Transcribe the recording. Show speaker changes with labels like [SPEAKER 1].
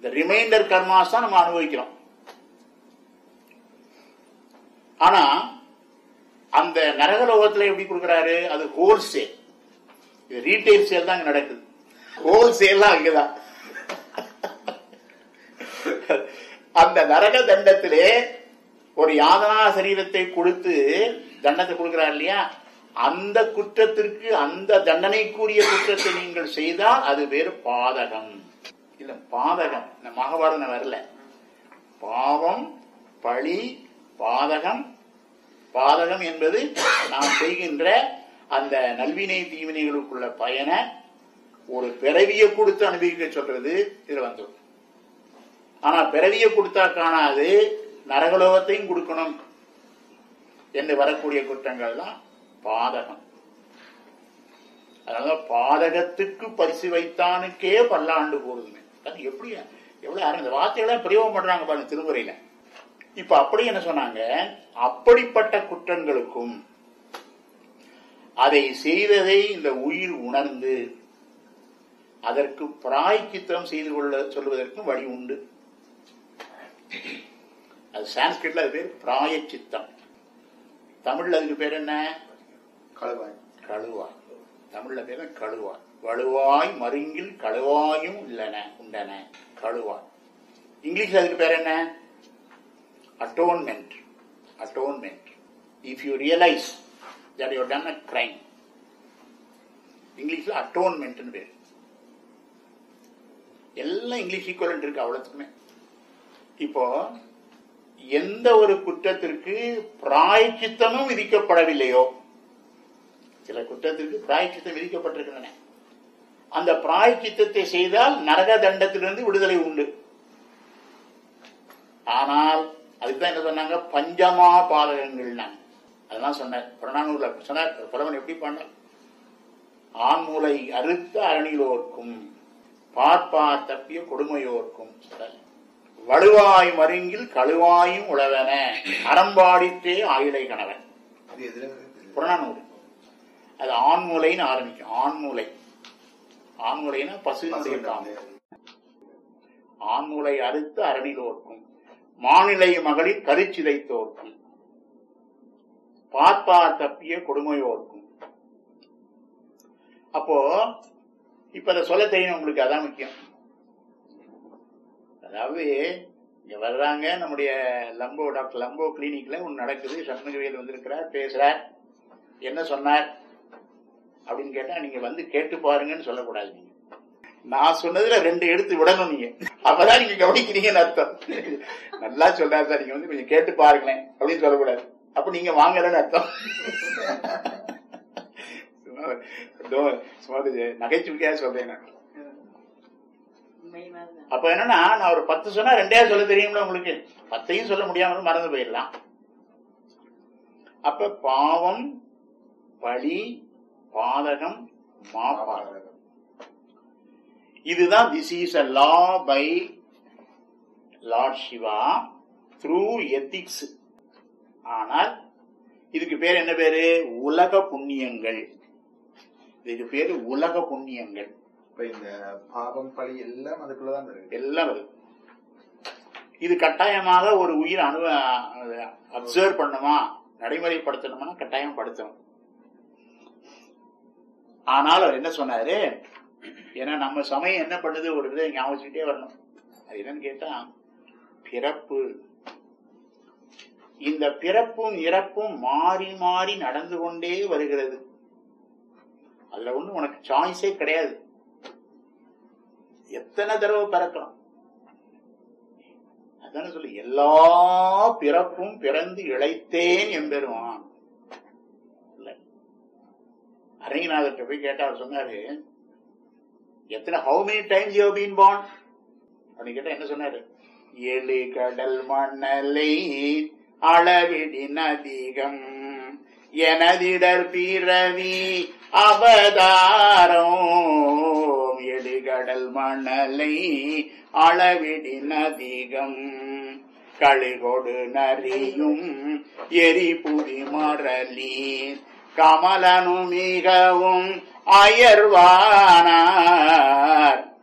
[SPEAKER 1] இந்த reminder karmas தான் நம்ம அனுபவிக்கிறோம் ஆனா அந்த நரகலோகத்துல எப்படி கொடுக்கறாரு அது ஹோல்சேல் இது ரீட்டைல் சேல் தான் இங்க நடக்குது ஹோல்சேல்லாம் அங்கதான் அந்த நரக தண்டத்திலே ஒரு யாதனா சரீரத்தை கொடுத்து தண்டத்தை கொடுக்கிறார் இல்லையா அந்த குற்றத்திற்கு அந்த தண்டனைக்குரிய குற்றத்தை நீங்கள் செய்தால் அது வேறு பாதகம் இல்ல பாதகம் இந்த மகாபாரதம் வரல பாவம் பழி பாதகம் பாதகம் என்பது நாம் செய்கின்ற அந்த நல்வினை தீவினைகளுக்குள்ள பயனை ஒரு பிறவியை கொடுத்து அனுபவிக்க சொல்றது இதுல வந்துடும் ஆனா பிறவியை கொடுத்தா காணாது நரகலோகத்தையும் கொடுக்கணும் என்று வரக்கூடிய குற்றங்கள் தான் பாதகம் அதனால பாதகத்துக்கு பரிசு வைத்தானுக்கே பல்லாண்டு போடுதுமே அது எப்படி எவ்வளவு யாரும் இந்த வார்த்தைகளை பிரயோகம் பண்றாங்க பாருங்க திருமுறையில இப்ப அப்படி என்ன சொன்னாங்க அப்படிப்பட்ட குற்றங்களுக்கும் அதை செய்ததை இந்த உயிர் உணர்ந்து அதற்கு பிராய்ச்சித்தம் செய்து கொள்ள சொல்வதற்கும் வழி உண்டு அது சான்ஸ்கிரிட்ல அது பேர் பிராயச்சித்தம் தமிழ்ல அதுக்கு பேர் என்ன
[SPEAKER 2] கழுவாய்
[SPEAKER 1] கழுவாய் தமிழ்ல பேர் கழுவாய் வலுவாய் மருங்கில் கழுவாயும் உள்ளன உண்டன கழுவாய் இங்கிலீஷ்ல அதுக்கு பேர் என்ன atonement atonement if you realise that you done a crime இங்கிலீஷ்ல அட்டோன்மெண்ட் பேர் எல்லாம் இங்கிலீஷ் ஈக்குவலண்ட் இருக்கு அவ்வளவுக்குமே இப்போ எந்த ஒரு குற்றத்திற்கு பிராய்ச்சித்தமும் விதிக்கப்படவில்லையோ சில குற்றத்திற்கு பிராய்ச்சித்தம் விதிக்கப்பட்டிருக்கின்றன அந்த பிராய்ச்சித்தத்தை செய்தால் நரக தண்டத்திலிருந்து விடுதலை உண்டு ஆனால் அதுக்குதான் என்ன சொன்னாங்க பஞ்சமா பாதகங்கள் அதெல்லாம் சொன்னார் புறநானூர்ல சொன்னார் புலவன் எப்படி பண்ணார் ஆண்மூலை அறுத்த அரணிலோர்க்கும் பார்ப்பார் தப்பிய கொடுமையோர்க்கும் சொன்னார். வலுவாய் மருங்கில் கழுவாயும் உழவன அறம்பாடித்தே ஆயிலை கணவன்
[SPEAKER 2] அது எதுல வருது?
[SPEAKER 1] புறநானூறு அது ஆண்மூலைன்னு ஆரம்பிக்கும் ஆண்மூலை ஆண்மூலைன்னா பசுனுடைய காம்பு ஆண்மூலை அறுத்து அரணிலோர்க்கும் மாநிலை மகளிர் கருச்சிதைத்தோர்க்கும் பார்ப்பார் தப்பிய கொடுமையோர்க்கும் அப்போ இப்ப அதை சொல்ல தெரியும் உங்களுக்கு அதான் முக்கியம் அதாவது இங்க வர்றாங்க நம்முடைய லம்போ டாக்டர் லம்போ கிளினிக்ல ஒன்று நடக்குது சண்முகவேல் வந்திருக்கிறார் பேசுறார் என்ன சொன்னார் அப்படின்னு கேட்டா நீங்க வந்து கேட்டு பாருங்கன்னு சொல்லக்கூடாது நீங்க நான் சொன்னதுல ரெண்டு எடுத்து விடணும் நீங்க அப்பதான் நீங்க கவனிக்கிறீங்கன்னு அர்த்தம் நல்லா சொல்றாரு சார் நீங்க வந்து கொஞ்சம் கேட்டு பாருங்களேன் அப்படின்னு சொல்லக்கூடாது அப்ப நீங்க வாங்கலன்னு அர்த்தம் சும்மா இதோ- சும்மா இது நகைச்சுவைக்காக சொல்றேன் நான் அப்ப என்னன்னா நான் ஒரு பத்து சொன்னா ரெண்டே சொல்ல தெரியும்ல உங்களுக்கு பத்தையும் சொல்ல முடியாம மறந்து போயிடலாம் அப்ப பாவம் பழி பாதகம் மாபாதகம் இதுதான் this is a law by lord Shiva through ethics ஆனால் இதுக்கு பேர் என்ன பேரு உலக புண்ணியங்கள் இதுக்கு பேரு உலக புண்ணியங்கள்
[SPEAKER 2] இப்ப இந்த பாவம் பழி எல்லாம் அதுக்குள்ளதான் இருக்கு
[SPEAKER 1] எல்லாம் வருது இது கட்டாயமாக ஒரு உயிர் அனு அப்சர்வ் பண்ணுமா நடைமுறைப்படுத்தணும்னா கட்டாயம் படுத்தணும் ஆனால் அவர் என்ன சொன்னாரு ஏன்னா நம்ம சமயம் என்ன பண்ணுது ஒரு விதை ஞாபகிச்சுட்டே வரணும் அது என்னன்னு கேட்டா பிறப்பு இந்த பிறப்பும் இறப்பும் மாறி மாறி நடந்து கொண்டே வருகிறது அதுல ஒண்ணு உனக்கு சாய்ஸே கிடையாது எத்தனை தடவை பிறக்கலாம் அதான சொல்லு எல்லா பிறப்பும் பிறந்து இழைத்தேன் என்பெருமான் இல்ல அரங்கநாதர்கிட்ட போய் கேட்டா அவர் சொன்னாரு எத்தனை how many times you been born அப்படின்னு கேட்டா என்ன சொன்னாரு ஏழு கடல் மணலை அளவிடின் அதிகம் எனதிடர் பிறவி அவதாரம் எழுகடல் மணலை அளவிடின் அதிகம் களிகொடு நரியும் எரிபுரி மரளி கமலனு மிகவும் அயர்வானார்